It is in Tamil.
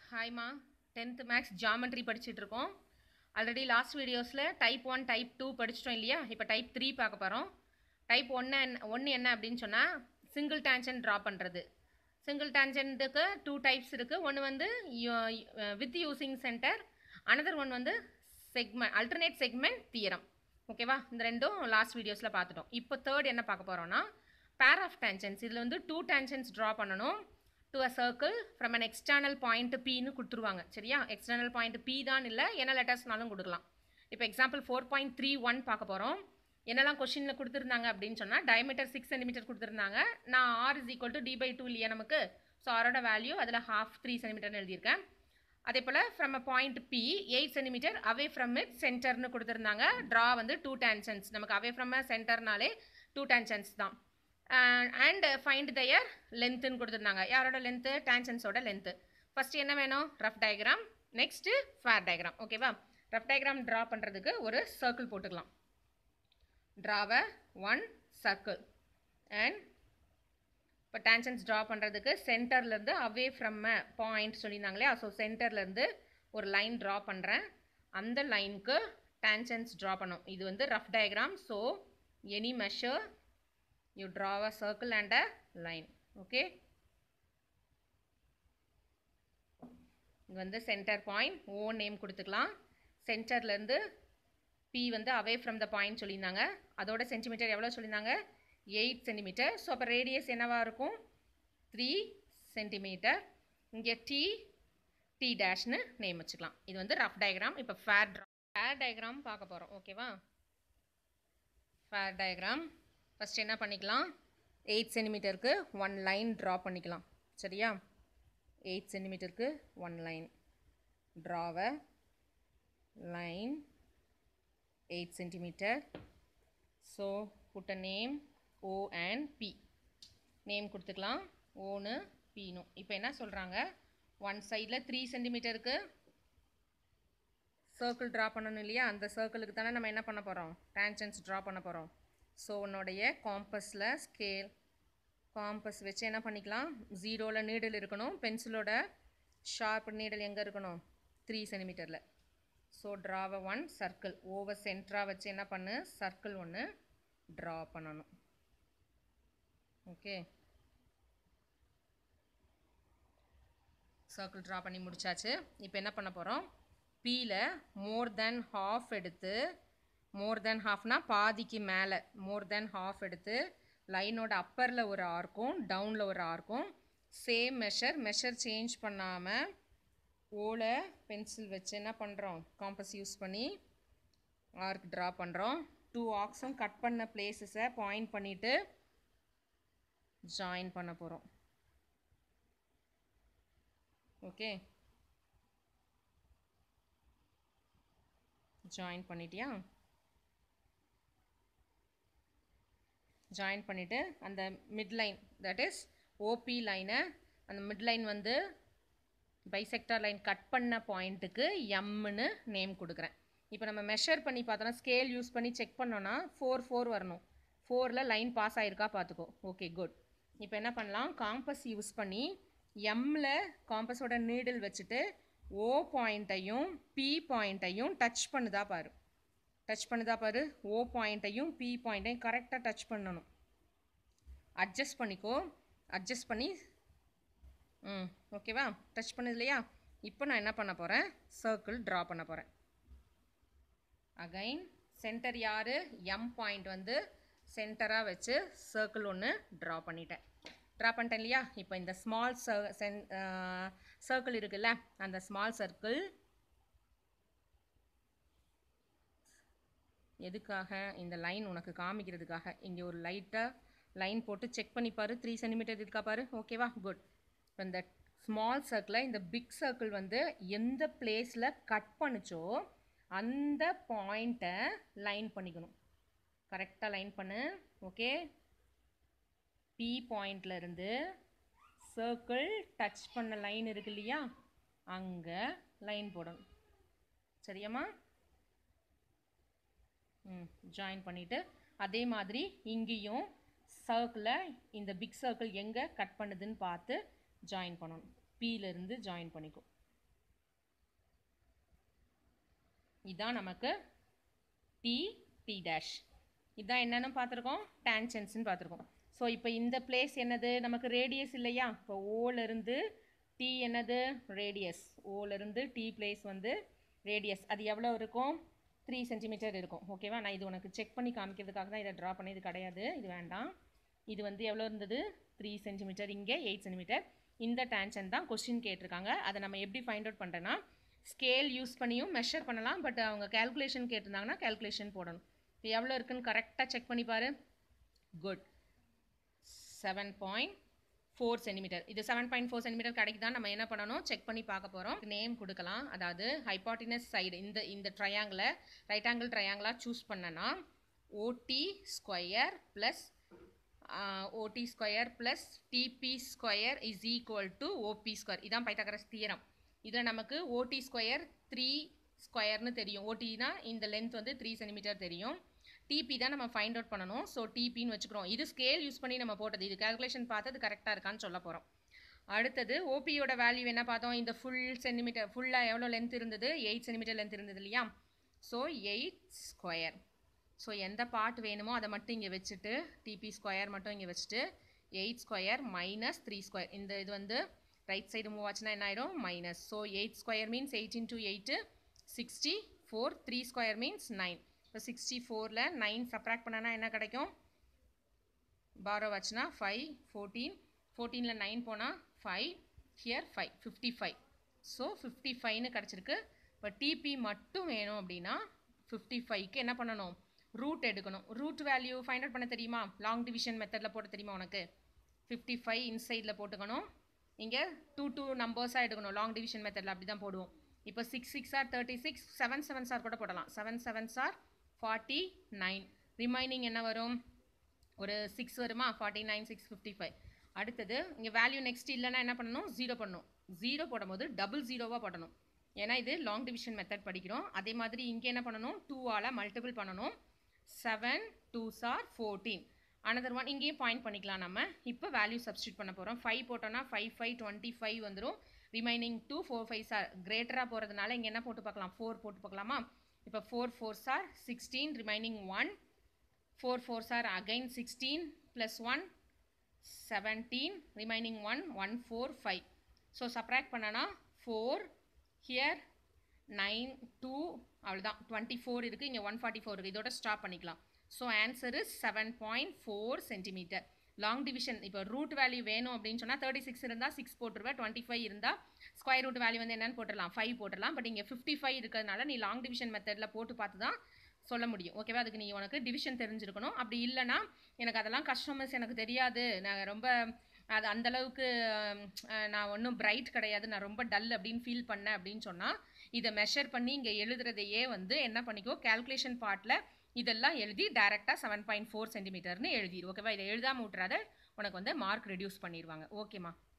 ஹாய்மா டென்த்து மேக்ஸ் ஜாமெட்ரி படிச்சுட்டு இருக்கோம் ஆல்ரெடி லாஸ்ட் வீடியோஸில் டைப் ஒன் டைப் டூ படிச்சிட்டோம் இல்லையா இப்போ டைப் த்ரீ பார்க்க போகிறோம் டைப் ஒன்று ஒன்று என்ன அப்படின்னு சொன்னால் சிங்கிள் டேன்ஜென்ட் ட்ரா பண்ணுறது சிங்கிள் டேன்ஜென்ட்டுக்கு டூ டைப்ஸ் இருக்குது ஒன்று வந்து with using centre another one வந்து செக்மெண்ட் அல்டர்னேட் செக்மெண்ட் தியரம் ஓகேவா இந்த ரெண்டும் லாஸ்ட் வீடியோஸில் பார்த்துட்டோம் இப்போ தேர்ட் என்ன பார்க்க போகிறோம்னா பேர் ஆஃப் டேன்ஜென்ட்ஸ் இதில் வந்து டூ டேன்ஜென்ட்ஸ் ட்ரா பண்ணணும் to a circle from an external point பின்னு கொடுத்துருவாங்க சரியா எக்ஸ்டர்னல் பாயிண்ட் பி தான் இல்லை என்ன லெட்டர்ஸ்னாலும் கொடுக்கலாம் இப்போ example four point three one பார்க்க போகிறோம் என்னெல்லாம் கொஷினில் கொடுத்துருந்தாங்க அப்படின்னு சொன்னால் டயமீட்டர் சிக்ஸ் சென்டிமீட்டர் கொடுத்துருந்தாங்க நான் r is equal to d by two இல்லையா நமக்கு ஸோ ஆரோட வேல்யூ அதில் ஹாஃப் த்ரீ சென்டிமீட்டர்னு எழுதியிருக்கேன் அதே போல் from a point P eight centimetre away from it சென்டர்னு கொடுத்துருந்தாங்க ட்ரா வந்து டூ டேன்ஷன்ஸ் நமக்கு அவே ஃப்ரம் அ சென்டர்னாலே டூ டேன்ஷன்ஸ் தான் அண்ட் ஃபைண்ட் தயர் லென்த்துன்னு கொடுத்துருந்தாங்க யாரோட லென்த்து டேன்ஷன்ஸோட லென்த்து ஃபஸ்ட்டு என்ன வேணும் rough diagram next fair diagram ஓகேவா ரஃப் டயக்ராம் ட்ரா பண்ணுறதுக்கு ஒரு சர்க்கிள் போட்டுக்கலாம் ட்ராவ ஒன் சர்க்கிள் அண்ட் இப்போ டேன்ஷன்ஸ் ட்ரா பண்ணுறதுக்கு சென்டர்லேருந்து அவே ஃப்ரம் அ பாயிண்ட் சொல்லியிருந்தாங்களே ஸோ சென்டர்லேருந்து ஒரு லைன் ட்ரா பண்ணுறேன் அந்த லைனுக்கு டேன்ஷன்ஸ் ட்ரா பண்ணும் இது வந்து rough diagram so any measure you draw a circle and a line okay இது வந்து சென்டர் பாயிண்ட் ஓ நேம் கொடுத்துக்கலாம் சென்டர்லேருந்து பி வந்து அவே ஃப்ரம் த பாயிண்ட் சொல்லியிருந்தாங்க அதோட சென்டிமீட்டர் எவ்வளோ சொல்லியிருந்தாங்க எயிட் சென்டிமீட்டர் ஸோ அப்போ ரேடியஸ் என்னவாக இருக்கும் த்ரீ சென்டிமீட்டர் இங்கே டி டி டேஷ்னு நேம் வச்சுக்கலாம் இது வந்து ரஃப் டயக்ராம் இப்போ ஃபேர் ட்ரா ஃபேர் டயக்ராம் பார்க்க போகிறோம் ஓகேவா ஃபேர் டயக்ராம் ஃபஸ்ட் என்ன பண்ணிக்கலாம் எயிட் சென்டிமீட்டருக்கு ஒன் லைன் ட்ரா பண்ணிக்கலாம் சரியா எயிட் சென்டிமீட்டருக்கு ஒன் லைன் ட்ராவ line eight centimetre so put a name O and B name கொடுத்துக்கலாம் ஓனு பீனும் இப்போ என்ன சொல்கிறாங்க ஒன் சைடில் த்ரீ சென்டிமீட்டருக்கு சர்க்கிள் ட்ரா பண்ணணும் இல்லையா அந்த சர்க்கிளுக்கு தானே நம்ம என்ன பண்ண போகிறோம் டேன்ஜன்ஸ் ட்ரா பண்ண போகிறோம் ஸோ உன்னுடைய காம்பஸில் ஸ்கேல் காம்பஸ் வச்சு என்ன பண்ணிக்கலாம் ஜீரோவில் நீடில் இருக்கணும் பென்சிலோட ஷார்ப் நீடல் எங்கே இருக்கணும் த்ரீ சென்டிமீட்டரில் ஸோ ட்ராவை ஒன் சர்க்கிள் ஓவர் சென்டராக வச்சு என்ன பண்ணு சர்க்கிள் ஒன்று ட்ரா பண்ணணும் ஓகே சர்க்கிள் ட்ரா பண்ணி முடிச்சாச்சு இப்போ என்ன பண்ண போகிறோம் பியில் மோர் தென் ஹாஃப் எடுத்து மோர் தென் ஹாஃப்னா பாதிக்கு மேலே மோர் தென் ஹாஃப் எடுத்து லைனோட அப்பரில் ஒரு ஆர்க்கும் டவுனில் ஒரு ஆர்க்கும் சேம் மெஷர் மெஷர் சேஞ்ச் பண்ணாமல் ஓல பென்சில் வச்சு என்ன பண்ணுறோம் காம்பஸ் யூஸ் பண்ணி ஆர்க் ட்ரா பண்ணுறோம் டூ ஆக்ஸும் கட் பண்ண பிளேசஸை பாயிண்ட் பண்ணிவிட்டு ஜாயின் பண்ண போகிறோம் ஓகே ஜாயின் பண்ணிட்டியா ஜாயின் பண்ணிவிட்டு அந்த mid line that is OB லைனை அந்த மிட் லைன் வந்து பைசெக்டார் லைன் கட் பண்ண பாயிண்ட்டுக்கு எம்னு நேம் கொடுக்குறேன் இப்போ நம்ம மெஷர் பண்ணி பார்த்தோன்னா ஸ்கேல் யூஸ் பண்ணி செக் பண்ணோன்னா ஃபோர் ஃபோர் வரணும் ஃபோரில் லைன் பாஸ் ஆகிருக்கா பார்த்துக்கோ ஓகே குட் இப்போ என்ன பண்ணலாம் காம்பஸ் யூஸ் பண்ணி எம்மில் காம்பஸோட நீடில் வச்சுட்டு ஓ பாயிண்ட்டையும் பி பாயிண்ட்டையும் டச் பண்ணுதா பாரு டச் பண்ணுதா பாரு ஓ பாயிண்ட்டையும் பி பாயிண்ட்டையும் கரெக்டாக டச் பண்ணணும் அட்ஜஸ்ட் பண்ணிக்கோ அட்ஜஸ்ட் பண்ணி ம் ஓகேவா டச் பண்ணுது இல்லையா இப்போ நான் என்ன பண்ண போகிறேன் சர்க்கிள் ட்ரா பண்ண போகிறேன் அகைன் சென்டர் யார் எம் பாயிண்ட் வந்து சென்டராக வச்சு சர்க்கிள் ஒன்று ட்ரா பண்ணிட்டேன் ட்ரா பண்ணிட்டேன் இல்லையா இப்போ இந்த ஸ்மால் சென் சர்க்கிள் இருக்குல்ல அந்த ஸ்மால் சர்க்கிள் எதுக்காக இந்த லைன் உனக்கு காமிக்கிறதுக்காக இங்கே ஒரு லைட்டாக லைன் போட்டு செக் பண்ணி பாரு த்ரீ சென்டிமீட்டர் இருக்கா பாரு ஓகேவா குட் இப்போ இந்த ஸ்மால் சர்க்கிளை இந்த பிக் சர்க்கிள் வந்து எந்த பிளேஸில் கட் பண்ணுச்சோ அந்த பாயிண்ட்டை லைன் பண்ணிக்கணும் கரெக்டாக லைன் பண்ணு ஓகே பி பாயிண்ட்லேருந்து சர்க்கிள் டச் பண்ண லைன் இருக்கு இல்லையா அங்கே லைன் போடணும் சரியாம்மா ம் ஜாயின் பண்ணிவிட்டு அதே மாதிரி இங்கேயும் சர்க்கிளை இந்த பிக் சர்க்கிள் எங்கே கட் பண்ணுதுன்னு பார்த்து ஜாயின் பண்ணணும் P ல இருந்து ஜாயின் பண்ணிக்கும் இதுதான் நமக்கு டி டி டேஷ் இதுதான் என்னன்னு பார்த்துருக்கோம் டேன்ஜென்ட்ஸ்னு பார்த்துருக்கோம் ஸோ இப்போ இந்த பிளேஸ் என்னது நமக்கு ரேடியஸ் இல்லையா இப்போ ஓலேருந்து டி என்னது ரேடியஸ் ஓலேருந்து டி பிளேஸ் வந்து ரேடியஸ் அது எவ்வளோ இருக்கும் த்ரீ சென்டிமீட்டர் இருக்கும் ஓகேவா நான் இது உனக்கு செக் பண்ணி காமிக்கிறதுக்காக தான் இதை ட்ரா பண்ணது கிடையாது இது வேண்டாம் இது வந்து எவ்வளோ இருந்தது த்ரீ சென்டிமீட்டர் இங்கே எயிட் சென்டிமீட்டர் இந்த டேன்ஷன் தான் கொஸ்டின் கேட்டிருக்காங்க அதை நம்ம எப்படி ஃபைண்ட் அவுட் பண்ணுறேன்னா ஸ்கேல் யூஸ் பண்ணியும் மெஷர் பண்ணலாம் பட் அவங்க கேல்குலேஷன் கேட்டிருந்தாங்கன்னா கேல்குலேஷன் போடணும் இப்போ எவ்வளோ இருக்குன்னு கரெக்டாக செக் பண்ணி பாரு good seven point four centimetre இது செவன் பாயிண்ட் ஃபோர் சென்டிமீட்டர் கடைக்கு தான் நம்ம என்ன பண்ணணும் செக் பண்ணி பார்க்க போகிறோம் நேம் கொடுக்கலாம் அதாவது ஹைபாட்டினஸ் சைடு இந்த இந்த ட்ரையாங்கிளை ரைட் ஆங்கிள் ட்ரையாங்கிளாக சூஸ் பண்ணனா OD square plus OD square plus DB square is equal to OB square இதான் பைத்தாகரஸ் தியரம் இதில் நமக்கு ஓடி ஸ்கொயர் த்ரீ ஸ்கொயர்னு தெரியும் ஓடினா இந்த லென்த் வந்து த்ரீ சென்டிமீட்டர் தெரியும் டிபி தான் நம்ம ஃபைண்ட் அவுட் பண்ணணும் ஸோ டிபின்னு வச்சுக்கிறோம் இது ஸ்கேல் யூஸ் பண்ணி நம்ம போட்டது இது கால்குலேஷன் பார்த்து அது கரெக்டாக இருக்கான்னு சொல்ல போகிறோம் அடுத்தது ஓபியோட வேல்யூ என்ன பார்த்தோம் இந்த ஃபுல் சென்டிமீட்டர் ஃபுல்லாக எவ்வளோ லென்த் இருந்தது எயிட் சென்டிமீட்டர் லென்த் இருந்தது இல்லையா ஸோ எயிட் ஸ்கொயர் ஸோ எந்த பார்ட் வேணுமோ அதை மட்டும் இங்கே வச்சுட்டு டிபி ஸ்கொயர் மட்டும் இங்கே வச்சுட்டு eight square minus three square இந்த இது வந்து ரைட் சைடு மூவ் ஆச்சுன்னா என்ன ஆயிடும் minus so eight square means eight into eight sixty four three square means nine இப்போ சிக்ஸ்டி ஃபோரில் நைன் சப்ராக்ட் பண்ணனா என்ன கிடைக்கும் பாரோ வச்சுனா ஃபைவ் ஃபோர்டீன் ஃபோர்டீனில் நைன் போனால் five here five fifty five so fifty ஃபைவ்னு கிடச்சிருக்கு இப்போ டிபி மட்டும் வேணும் அப்படின்னா ஃபிஃப்டி ஃபைவ்க்கு என்ன பண்ணணும் ரூட் எடுக்கணும் ரூட் வேல்யூ ஃபைண்ட் அவுட் பண்ண தெரியுமா லாங் டிவிஷன் மெத்தடில் போட தெரியுமா உனக்கு ஃபிஃப்டி ஃபைவ் இன்சைடில் போட்டுக்கணும் இங்கே டூ டூ நம்பர்ஸாக எடுக்கணும் லாங் டிவிஷன் மெத்தடில் அப்படி தான் போடுவோம் இப்போ six six or thirty six seven seven சார் கூட போடலாம் செவன் செவன் சார் ஃபார்ட்டி நைன் ரிமைனிங் என்ன வரும் ஒரு சிக்ஸ் வருமா forty nine six fifty five அடுத்தது இங்கே வேல்யூ நெக்ஸ்ட் இல்லைன்னா என்ன பண்ணணும் ஜீரோ பண்ணணும் ஜீரோ போடும்போது டபுள் ஜீரோவாக போடணும் ஏன்னா இது லாங் டிவிஷன் மெத்தட் படிக்கிறோம் அதே மாதிரி இங்கே என்ன பண்ணணும் டூவால் மல்டிபிள் பண்ணணும் செவன் டூ சார் ஃபோர்டீன் அனதர் ஒன் இங்கேயும் பாயிண்ட் பண்ணிக்கலாம் நம்ம இப்போ வேல்யூ சப்ஸ்டியூட் பண்ண போகிறோம் ஃபைவ் போட்டோன்னா ஃபைவ் ஃபைவ் டுவெண்ட்டி ஃபைவ் வந்துடும் ரிமைனிங் டூ ஃபோர் ஃபைவ் சார் கிரேட்டராக போகிறதுனால இங்கே என்ன போட்டு பார்க்கலாம் ஃபோர் போட்டு பார்க்கலாமா இப்போ ஃபோர் ஃபோர் சார் sixteen remaining one four four சார் again sixteen plus one seventeen remaining one one four five so subtract பண்ணனா ஃபோர் ஹியர் நைன் டூ அவ்வளோதான் டுவெண்ட்டி ஃபோர் இருக்குது இங்கே ஒன் ஃபார்ட்டி ஃபோர் இருக்குது இதோட ஸ்டாப் பண்ணிக்கலாம் so answer is seven point four centimetre long division இப்போ ரூட் வேல்யூ வேணும் அப்படின்னு சொன்னால் தேர்ட்டி சிக்ஸ் இருந்தால் சிக்ஸ் போட்டுருவேன் டுவெண்ட்டி ஃபைவ் இருந்தால் ஸ்கொயர் ரூட் வேல்யூ வந்து என்னன்னு போட்டுடலாம் ஃபைவ் போட்டுடலாம் பட் இங்கே ஃபிஃப்டி ஃபைவ் இருக்கிறதுனால நீ லாங் டிவிஷன் மெத்தடில் போட்டு பார்த்து தான் சொல்ல முடியும் ஓகேவா அதுக்கு நீ உனக்கு டிவிஷன் தெரிஞ்சிருக்கணும் அப்படி இல்லைனா எனக்கு அதெல்லாம் கஸ்டமர்ஸ் எனக்கு தெரியாது நான் ரொம்ப அது அந்தளவுக்கு நான் ஒன்றும் பிரைட் கிடையாது நான் ரொம்ப டல் அப்படின்னு ஃபீல் பண்ணேன் அப்படின்னு சொன்னால் இதை மெஷர் பண்ணி இங்கே எழுதுறதையே வந்து என்ன பண்ணிக்கோ கேல்குலேஷன் பார்ட்டில் இதெல்லாம் எழுதி டேரெக்டாக செவன் பாயிண்ட் ஃபோர் சென்டிமீட்டர்னு எழுதிடு ஓகேவா இதை எழுதாமல் விட்றாத உனக்கு வந்து மார்க் ரெடியூஸ் பண்ணிடுவாங்க ஓகேம்மா